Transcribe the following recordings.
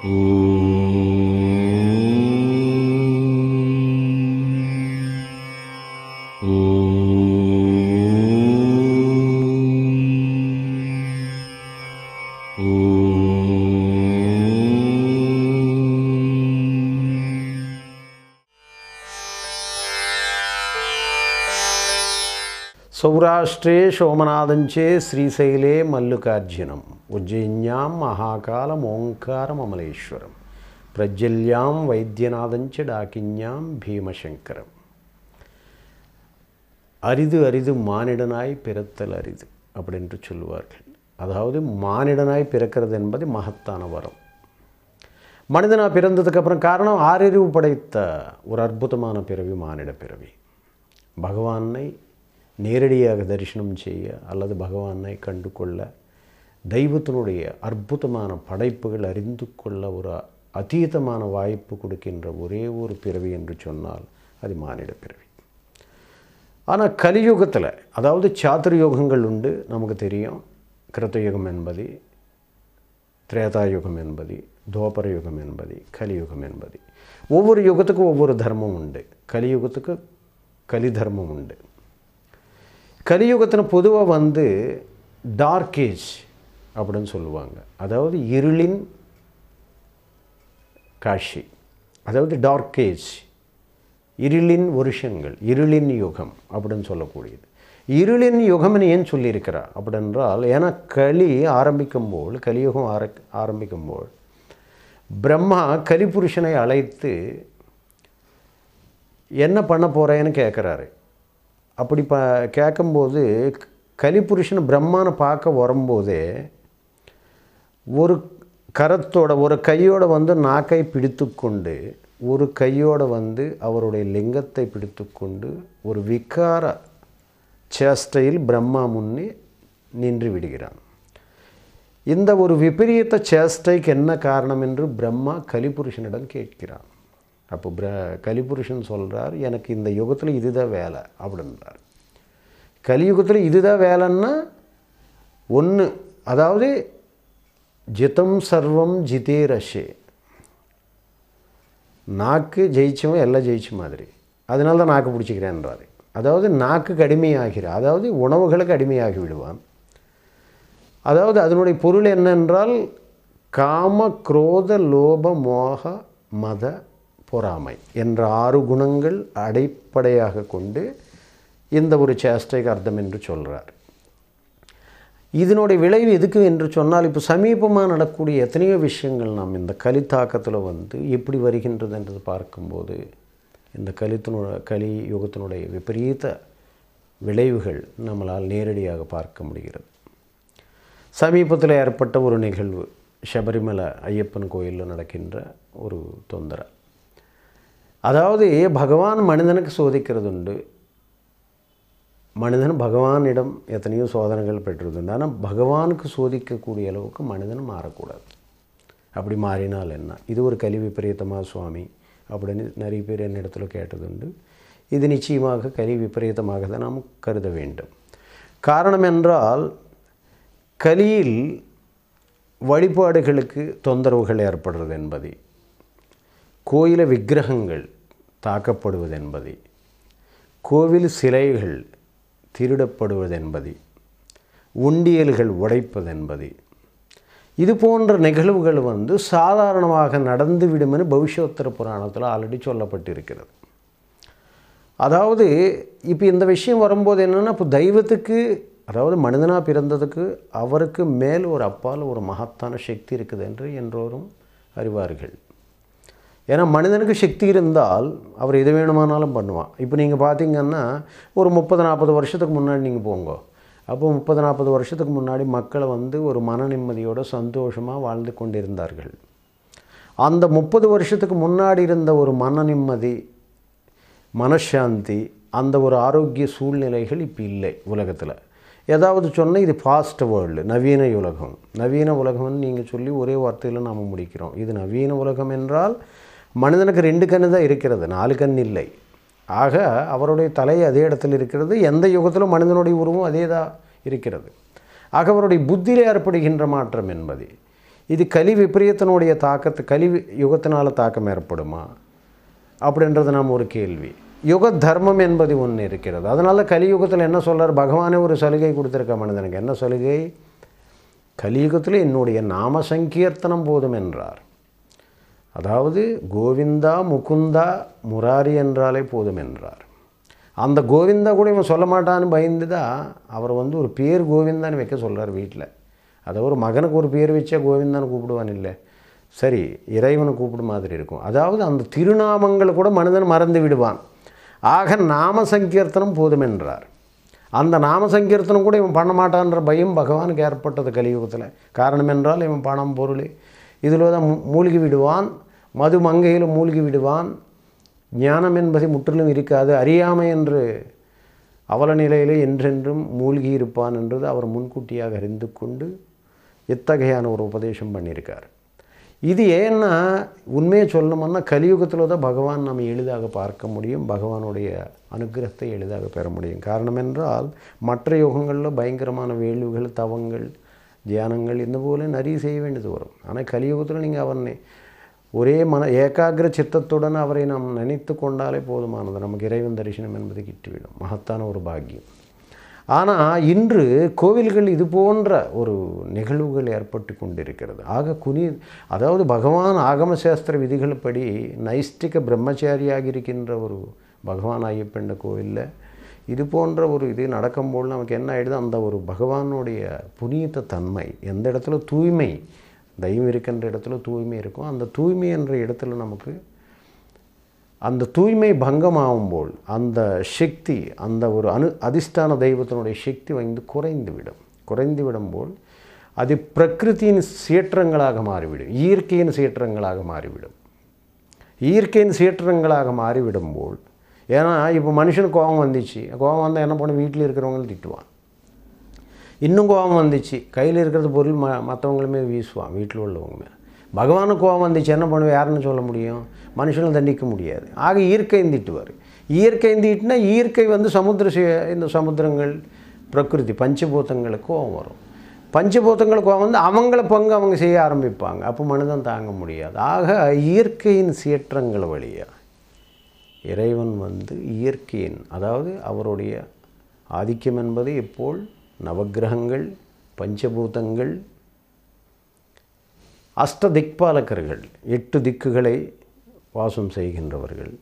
సౌరాష్ట్రే సోమనాథంచే శ్రీశైలే మల్లికార్జునం ఉజ్జయిన్యాం మహాకాలం ఓంకారమమలేశ్వరం ప్రజ్వల్యాం వైద్యநாதஞ்ச டாக்கிஞாம் பீமசங்கரம் அரிது அரிது மானிடனாய் பிறத்தல் அரிது அப்படின்று சொல்லுவார்கள் அதாவது மானிடனாய் பிறக்கிறது என்பது மகத்தான வரம் மனிதனாக பிறந்ததுக்கப்புறம் காரணம் ஆறறிவு படைத்த ஒரு அற்புதமான பிறவி மானிட பிறவி பகவானை நேரடியாக தரிசனம் செய்ய அல்லது பகவானை கண்டு கொள்ள தெய்வத்தினுடைய அற்புதமான படைப்புகள் அறிந்து கொள்ள ஒரு அதீதமான வாய்ப்பு கொடுக்கின்ற ஒரே ஒரு பிறவி என்று சொன்னால் அது மானிட பிறவி ஆனால் கலியுகத்தில் அதாவது சாத்திர யோகங்கள் உண்டு நமக்கு தெரியும் கிருத்தயுகம் என்பது திரேதாயுகம் என்பது துவாபர யுகம் என்பது கலியுகம் என்பது ஒவ்வொரு யுகத்துக்கும் ஒவ்வொரு தர்மம் உண்டு கலியுகத்துக்கு கலி தர்மம் உண்டு கலியுகத்தில் பொதுவாக வந்து டார்க் ஏஜ் அப்படின்னு சொல்லுவாங்க அதாவது இருளின் காட்சி அதாவது டார்க் ஏஜ் இருளின் வருஷங்கள் இருளின் யுகம் அப்படின்னு சொல்லக்கூடியது இருளின் யுகம்னு ஏன் சொல்லியிருக்கிறா அப்படின்றால் ஏன்னா களி ஆரம்பிக்கும்போது கலியுகம் ஆர ஆரம்பிக்கும்போது பிரம்மா கலிபுருஷனை அழைத்து என்ன பண்ண போகிறேன்னு கேட்குறாரு அப்படி ப கேட்கும்போது கலிபுருஷன் பிரம்மானை பார்க்க வரும்போதே ஒரு கரத்தோட ஒரு கையோட வந்து நாக்கை பிடித்து கொண்டு ஒரு கையோட வந்து அவருடைய லிங்கத்தை பிடித்து கொண்டு ஒரு விகார சேஷ்டையில் பிரம்மா முன்னே நின்று விடுகிறான் இந்த ஒரு விபரீத சேஷ்டைக்கு என்ன காரணம் என்று பிரம்மா கலிபுருஷனிடம் கேட்கிறான் அப்போ பிர கலிபுருஷன் சொல்கிறார் எனக்கு இந்த யுகத்தில் இதுதான் வேலை அப்படின்றார் கலியுகத்தில் இதுதான் வேலைன்னா ஒன்று அதாவது ஜிதம் சர்வம் ஜிதே ரஷே நாக்கு ஜெயிச்சவன் எல்லாம் ஜெயிச்ச மாதிரி அதனால தான் நாக்கு பிடிச்சிக்கிறேன்றாரு அதாவது நாக்குக்கு அடிமையாகிறான் அதாவது உணவுகளுக்கு அடிமையாகி விடுவான் அதாவது அதனுடைய பொருள் என்னென்றால் காம குரோத லோப மோக மத பொறாமை என்ற ஆறு குணங்கள் அடிப்படையாக கொண்டு இந்த ஒரு சேஷ்டைக்கு அர்த்தம் என்று சொல்கிறார் இதனுடைய விளைவு எதுக்கு என்று சொன்னால் இப்போ சமீபமாக நடக்கக்கூடிய எத்தனையோ விஷயங்கள் நாம் இந்த கலித்தாக்கத்தில் வந்து எப்படி வருகின்றது என்றது பார்க்கும்போது இந்த கலித்தினோட கலி யுகத்தினுடைய விபரீத விளைவுகள் நம்மளால் நேரடியாக பார்க்க முடிகிறது சமீபத்தில் ஏற்பட்ட ஒரு நிகழ்வு சபரிமலை ஐயப்பன் கோயிலில் நடக்கின்ற ஒரு தொந்தரை அதாவது பகவான் மனிதனுக்கு சோதிக்கிறது உண்டு மனிதன் பகவானிடம் எத்தனையோ சோதனைகள் பெற்றிருந்துண்டு ஆனால் பகவானுக்கு சோதிக்கக்கூடிய அளவுக்கு மனிதன் மாறக்கூடாது அப்படி மாறினால் என்ன இது ஒரு கல்வி விபரீதமாக சுவாமி அப்படின்னு நிறைய பேர் என்னிடத்துல கேட்டதுண்டு இது நிச்சயமாக கலி விபரீதமாக தான் நாம் கருத வேண்டும் காரணம் என்றால் கலியில் வழிபாடுகளுக்கு தொந்தரவுகள் ஏற்படுறது என்பது கோயில விக்கிரகங்கள் தாக்கப்படுவது என்பது கோவில் சிலைகள் திருடப்படுவது என்பது உண்டியல்கள் உடைப்பது என்பது இது போன்ற நிகழ்வுகள் வந்து சாதாரணமாக நடந்துவிடுமென பவிஷ்யோத்தர புராணத்தில் ஆல்ரெடி சொல்லப்பட்டிருக்கிறது அதாவது இப்போ இந்த விஷயம் வரும்போது என்னென்னா இப்போ தெய்வத்துக்கு அதாவது மனிதனாக பிறந்ததுக்கு அவருக்கு மேல் ஒரு அப்பால் ஒரு மகத்தான சக்தி இருக்குது என்று என்றோரும் அறிவார்கள் ஏன்னா மனிதனுக்கு சக்தி இருந்தால் அவர் எது வேணுமானாலும் பண்ணுவான் இப்போ நீங்கள் பார்த்தீங்கன்னா ஒரு முப்பது நாற்பது வருஷத்துக்கு முன்னாடி நீங்கள் போங்க அப்போ முப்பது நாற்பது வருஷத்துக்கு முன்னாடி மக்களை வந்து ஒரு மன நிம்மதியோடு சந்தோஷமாக வாழ்ந்து கொண்டிருந்தார்கள் அந்த முப்பது வருஷத்துக்கு முன்னாடி இருந்த ஒரு மன நிம்மதி மனசாந்தி அந்த ஒரு ஆரோக்கிய சூழ்நிலைகள் இப்போ இல்லை உலகத்தில் ஏதாவது சொன்னால் இது ஃபாஸ்ட் வேர்ல்டு நவீன உலகம் நவீன உலகம்னு நீங்கள் சொல்லி ஒரே வார்த்தையில் நாம் முடிக்கிறோம் இது நவீன உலகம் என்றால் மனிதனுக்கு ரெண்டு கண்ணு தான் இருக்கிறது நாலு கண் இல்லை ஆக அவருடைய தலை அதே இடத்தில் இருக்கிறது எந்த யுகத்திலும் மனிதனுடைய உருவம் அதே தான் இருக்கிறது ஆக அவருடைய புத்தியில் ஏற்படுகின்ற மாற்றம் என்பது இது கலி விபரீதத்தினுடைய தாக்கத்து கலி யுகத்தினால் தாக்கம் ஏற்படுமா அப்படின்றது நம்ம ஒரு கேள்வி யுக தர்மம் என்பது ஒன்று இருக்கிறது அதனால் கலியுகத்தில் என்ன சொல்கிறார் பகவானே ஒரு சலுகை கொடுத்துருக்க மனிதனுக்கு என்ன சலுகை கலியுகத்தில் என்னுடைய நாம சங்கீர்த்தனம் போதும் என்றார் அதாவது கோவிந்தா முகுந்தா முராரி என்றாலே போதும் என்றார் அந்த கோவிந்தா கூட இவன் சொல்ல மாட்டான்னு பயந்து தான் அவர் வந்து ஒரு பேர் கோவிந்தான்னு வைக்க சொல்கிறார் வீட்டில் அதை ஒரு மகனுக்கு ஒரு பேர் வச்சா கோவிந்தான்னு கூப்பிடுவான் இல்லை சரி இறைவனை கூப்பிடு மாதிரி இருக்கும் அதாவது அந்த திருநாமங்களை கூட மனிதன் மறந்து விடுவான் ஆக நாம சங்கீர்த்தனம் போதும் என்றார் அந்த நாம சங்கீர்த்தனம் கூட இவன் பண்ண மாட்டான்ற பயம் பகவானுக்கு ஏற்பட்டது கலியுகத்தில் காரணம் என்றால் இவன் பணம் பொருள் இதில் தான் மூ- மூழ்கி விடுவான் மது மங்கையில் மூழ்கி விடுவான் ஞானம் என்பது முற்றிலும் இருக்காது அறியாமை என்று அவல நிலையிலே என்றென்றும் மூழ்கி இருப்பான் என்றது அவர் முன்கூட்டியாக அறிந்து கொண்டு இத்தகையான ஒரு உபதேசம் பண்ணியிருக்கார் இது ஏன்னா உண்மையை சொல்லணும்னா கலியுகத்தில் தான் பகவான் நம்ம எளிதாக பார்க்க முடியும் பகவானுடைய அனுக்கிரகத்தை எளிதாக பெற முடியும் காரணம் என்றால் மற்ற யுகங்களில் பயங்கரமான வேள்விகள் தவங்கள் தியானங்கள் இந்த போல நிறைய செய்ய வேண்டியது வரும் ஆனால் கலியுகத்தில் நீங்கள் அவனை ஒரே மன ஏகாகிர சித்தத்துடன் அவரை நாம் நினைத்து கொண்டாலே போதுமானது நமக்கு இறைவன் தரிசனம் என்பது கிட்டுவிடும் மகத்தான ஒரு பாக்கியம் ஆனால் இன்று கோவில்கள் இது போன்ற ஒரு நிகழ்வுகள் ஏற்பட்டு கொண்டிருக்கிறது ஆக குனி அதாவது பகவான் ஆகம சாஸ்திர விதிகள்படி நைஷ்டிக பிரம்மச்சாரியாக இருக்கின்ற ஒரு பகவான் ஐயப்பண்ட கோவிலில் இது போன்ற ஒரு இது நடக்கும்போது நமக்கு என்ன ஆகிடுது அந்த ஒரு பகவானுடைய புனித தன்மை எந்த இடத்துல தூய்மை தெய்வம் இருக்கின்ற இடத்துல தூய்மை இருக்கும் அந்த தூய்மை என்ற இடத்துல நமக்கு அந்த தூய்மை பங்கமாகும்போல் அந்த சக்தி அந்த ஒரு அனு அதிஷ்டான தெய்வத்தினுடைய சக்தி வந்து குறைந்து விடும் குறைந்து விடும்போல் அது பிரகிருதியின் சீற்றங்களாக மாறிவிடும் இயற்கையின் சீற்றங்களாக மாறிவிடும் இயற்கையின் சீற்றங்களாக மாறிவிடும்போல் ஏன்னா இப்போ மனுஷனுக்கு கோபம் வந்துச்சு கோபம் வந்தால் என்ன பண்ண வீட்டில் இருக்கிறவங்களும் திட்டுவான் இன்னும் கோபம் வந்துச்சு கையில் இருக்கிறது பொருள் ம மற்றவங்களுமே வீசுவான் வீட்டில் உள்ளவங்க மேலே பகவானுக்கு கோபம் வந்துச்சு என்ன பண்ணுவேன் யாருன்னு சொல்ல முடியும் மனுஷனை தண்டிக்க முடியாது ஆக இயற்கையும் திட்டுவார் இயற்கை திட்டுனா இயற்கை வந்து சமுத்திர சி- இந்த சமுத்திரங்கள் பிரகிருதி பஞ்சபூதங்களுக்கு கோபம் வரும் பஞ்சபூதங்களுக்கு கோபம் வந்து அவங்கள பங்கு அவங்க செய்ய ஆரம்பிப்பாங்க அப்போ மனிதன் தாங்க முடியாது ஆக இயற்கையின் சீற்றங்கள் வழியாக இறைவன் வந்து இயற்கையின் அதாவது அவருடைய ஆதிக்கம் என்பது ഇപ്പോൾ நவக்கிரகங்கள் பஞ்சபூதங்கள் அஷ்ட திக்பாலகர்கள் எட்டு திக்குகளை வாசம் செய்கின்றவர்கள்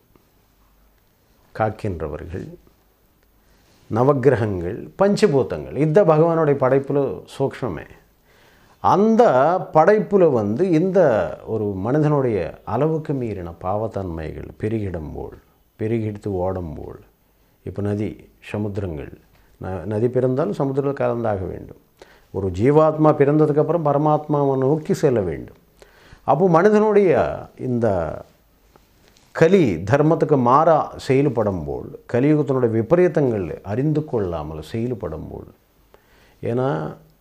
காக்கின்றவர்கள் நவக்கிரகங்கள் பஞ்சபூதங்கள் இந்த பகவானுடைய படைப்பில் சூக்ஷ்மமே அந்த படைப்பில் வந்து இந்த ஒரு மனிதனுடைய அளவுக்கு மீறின பாவத்தன்மைகள் பெருகிடும்போல் பெருகிடுத்து ஓடும்போல் இப்போ நதி சமுத்திரங்கள் ந- நதி பிறந்தால் சமுத்திரத்தில் கலந்தாக வேண்டும் ஒரு ஜீவாத்மா பிறந்ததுக்கப்புறம் பரமாத்மாவை நோக்கி செல்ல வேண்டும் அப்போ மனிதனுடைய இந்த கலி தர்மத்துக்கு மாறா செயல்படும்போல் கலியுகத்தினுடைய விபரீதங்கள் அறிந்து கொள்ளாமல் செயல்படும்போல் ஏன்னா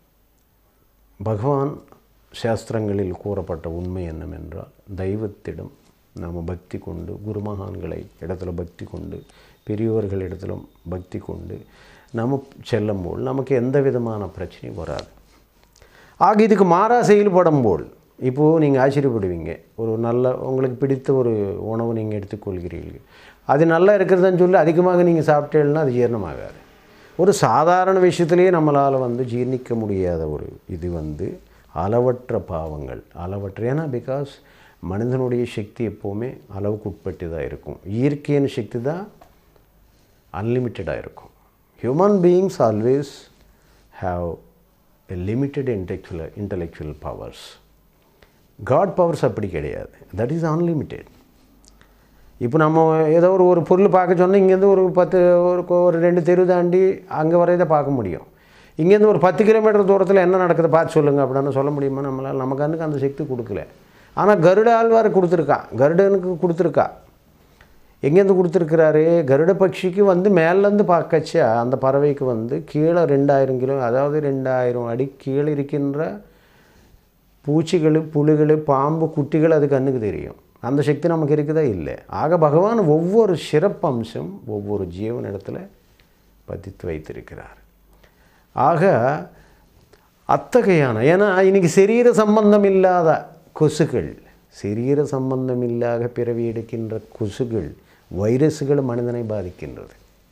பகவான் சாஸ்திரங்களில் கூறப்பட்ட உண்மை என்னவென்றால் தெய்வத்திடம் நாம் பக்தி கொண்டு குருமகான்களை இடத்துல பக்தி கொண்டு பெரியவர்கள் இடத்திலும் பக்தி கொண்டு நம்ம செல்லும்போது நமக்கு எந்த விதமான பிரச்சனையும் வராது ஆக இதுக்கு மாறா செயல்படும்போல் இப்போது நீங்கள் ஆச்சரியப்படுவீங்க ஒரு நல்ல உங்களுக்கு பிடித்த ஒரு உணவு நீங்கள் எடுத்துக்கொள்கிறீர்கள் அது நல்லா இருக்கிறதுன்னு சொல்லி அதிகமாக நீங்கள் சாப்பிட்டீங்கன்னா அது ஜீரணமாகாது ஒரு சாதாரண விஷயத்திலேயே நம்மளால் வந்து ஜீர்ணிக்க முடியாத ஒரு இது வந்து அளவற்ற பாவங்கள் அளவற்ற ஏன்னா பிகாஸ் மனிதனுடைய சக்தி எப்போவுமே அளவுக்கு உட்பட்டு தான் இருக்கும் இயற்கையின் சக்தி தான் அன்லிமிட்டடாக இருக்கும் human beings always have a limited intellectual intellectual powers God powers அப்படி கிடையாது தட் இஸ் அன்லிமிட்டெட் இப்போ நம்ம ஏதோ ஒரு ஒரு பொருள் பார்க்க சொன்னால் இங்கேருந்து ஒரு பத்து ஒரு கொ- ஒரு ரெண்டு தெரு தாண்டி அங்கே வரையை தான் பார்க்க முடியும் இங்கேருந்து ஒரு பத்து கிலோமீட்டர் தூரத்தில் என்ன நடக்குது பார்த்து சொல்லுங்கள் அப்படின்னு சொல்ல முடியுமா நம்மளால் நம்ம கண்ணுக்கு அந்த சக்தி கொடுக்கல ஆனால் கருட ஆழ்வார் கொடுத்துருக்கா கருடனுக்கு கொடுத்துருக்கா எங்கேருந்து கொடுத்துருக்கிறாரு கருட பட்சிக்கு வந்து மேலேருந்து பார்க்கச்சா அந்த பறவைக்கு வந்து கீழே ரெண்டாயிரம் கிலோ அதாவது ரெண்டாயிரம் அடி கீழே இருக்கின்ற பூச்சிகள் புழுகள் பாம்பு குட்டிகள் அது கண்ணுக்கு தெரியும் அந்த சக்தி நமக்கு இருக்குதா இல்லை ஆக பகவான் ஒவ்வொரு சிறப்பம்சம் ஒவ்வொரு ஜீவனிடத்தில் பதித்து வைத்திருக்கிறார் ஆக அத்தகையான ஏன்னா இன்னைக்கு சரீர சம்பந்தம் இல்லாத கொசுகள் சரீர சம்பந்தம் இல்லாத பிறவி எடுக்கின்ற கொசுகள் வைரஸுகள் மனிதனை பாதிக்கின்றது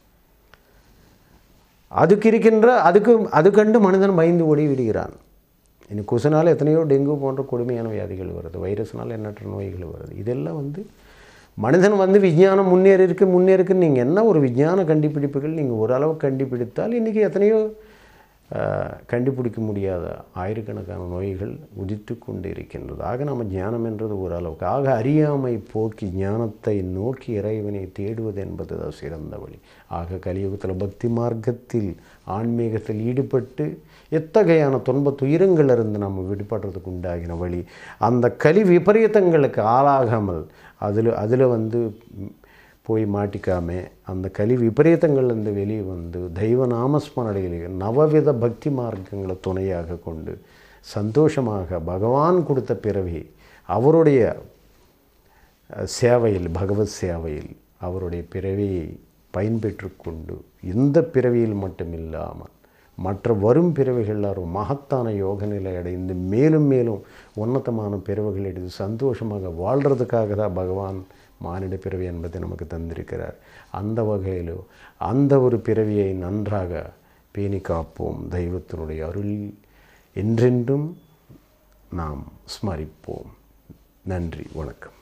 அதுக்கு இருக்கின்ற அதுக்கு அது கண்டு மனிதன் பயந்து ஓடி விடுகிறான் இனி கொசுனால் எத்தனையோ டெங்கு போன்ற கொடுமையான வியாதிகள் வருது வைரஸ்னால் எண்ணற்ற நோய்கள் வருது இதெல்லாம் வந்து மனிதன் வந்து விஞ்ஞானம் முன்னேறி இருக்கு முன்னேறிக்குன்னு நீங்கள் என்ன ஒரு விஞ்ஞான கண்டுபிடிப்புகள் நீங்கள் ஓரளவு கண்டுபிடித்தால் இன்றைக்கி எத்தனையோ ஆஹ், கண்டுபிடிக்க முடியாத ஆயிரக்கணக்கான நோய்கள் உதித்து கொண்டு இருக்கின்றது ஆக நம்ம ஞானம் என்றது ஓரளவுக்கு ஆக அறியாமை போக்கி ஞானத்தை நோக்கி இறைவனை தேடுவது என்பது தான் சிறந்த வழி ஆக கலியுகத்தில் பக்தி மார்க்கத்தில் ஆன்மீகத்தில் ஈடுபட்டு எத்தகையான துன்ப துயரங்களிலிருந்து நம்ம விடுபடுறதுக்கு உண்டாகின வழி அந்த கலி விபரீதங்களுக்கு ஆளாகாமல் அதில் அதில் வந்து ம், போய் மாட்டிக்காம அந்த கலி விபரீதங்கள்லேருந்து வெளியே வந்து தெய்வ நாமஸ்மரணையில் நவவித பக்தி மார்க்கங்களை துணையாக கொண்டு சந்தோஷமாக பகவான் கொடுத்த பிறவி அவருடைய அஹ், சேவையில் பகவத் சேவையில் அவருடைய பிறவியை பயன்பெற்று கொண்டு இந்த பிறவியில் மட்டுமில்லாமல் மற்ற வரும் பிறவிகளில் ஒரு மகத்தான யோக நிலை அடைந்து மேலும் மேலும் உன்னதமான பிறவிகள் எடுத்து சந்தோஷமாக வாழ்கிறதுக்காக தான் பகவான் மானிட பிறவி என்பதை நமக்கு தந்திருக்கிறார் அந்த வகையிலோ அந்த ஒரு பிறவியை நன்றாக பேணி காப்போம் தெய்வத்தினுடைய அருள் என்றென்றும் நாம் ஸ்மரிப்போம் நன்றி வணக்கம்